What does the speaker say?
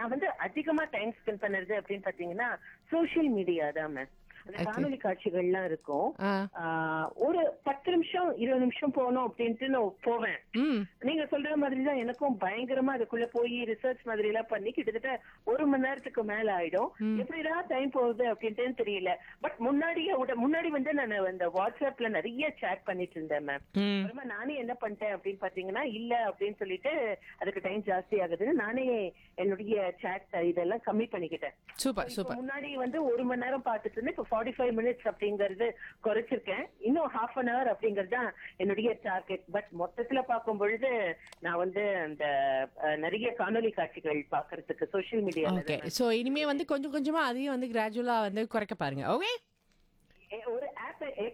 நான் வந்து அதிகமா டைம் ஸ்பெண்ட் பண்ணுறது அப்படின்னு பாத்தீங்கன்னா சோஷியல் மீடியா தான் மேம் அந்த Okay. காணொலி காட்சிகள்லாம் இருக்கும் ஆ ஆஹ் ஒரு பத்து நிமிஷம் இருபது நிமிஷம் போகணும் அப்படின்ட்டு நான் போவேன் ம் நீங்க சொல்ற மாதிரி தான் எனக்கும் பயங்கரமா அதுக்குள்ள போய் ரிசர்ச் மாதிரி எல்லாம் பண்ணி கிட்டத்தட்ட ஒரு மணி நேரத்துக்கு மேல ஆயிடும் எப்படிதான் டைம் போகுது அப்படின்ட்டு தெரியல பட் முன்னாடியே விட முன்னாடி வந்து நான் இந்த வாட்ஸ்அப்ல நிறைய சேட் பண்ணிட்டு இருந்தேன் மேம் ம் அப்புறமா நானே என்ன பண்ணிட்டேன் அப்படின்னு பாத்தீங்கன்னா இல்ல அப்படின்னு சொல்லிட்டு அதுக்கு டைம் ஜாஸ்தி ஆகுதுன்னு நானே என்னுடைய சேட் இதெல்லாம் கம்மி பண்ணிக்கிட்டேன் சூப்பர் இப்ப சூப்பர் முன்னாடி வந்து ஒரு மணி நேரம் பார்த்துட்டு இருந்தேன் இப்ப ஃபார்ட்டி ஃபைவ் மினிட்ஸ் அப்படிங்கறது குறைச்சிருக்கேன் இன்னும் ஹாஃப் அன் ஹவர் அப்படிங்கறது தான் என்னுடைய டார்கெட் பட் மொத்தத்துல பார்க்கும் பொழுது நான் வந்து அந்த அஹ், நிறைய காணொலி காட்சிகள் பாக்குறதுக்கு சோஷியல் மீடியால ஓகே ஸோ இனிமே வந்து கொஞ்சம் கொஞ்சமா அதையும் வந்து கிராஜுவலா வந்து குறைக்க பாருங்க ஓகே ஒரு ஆப்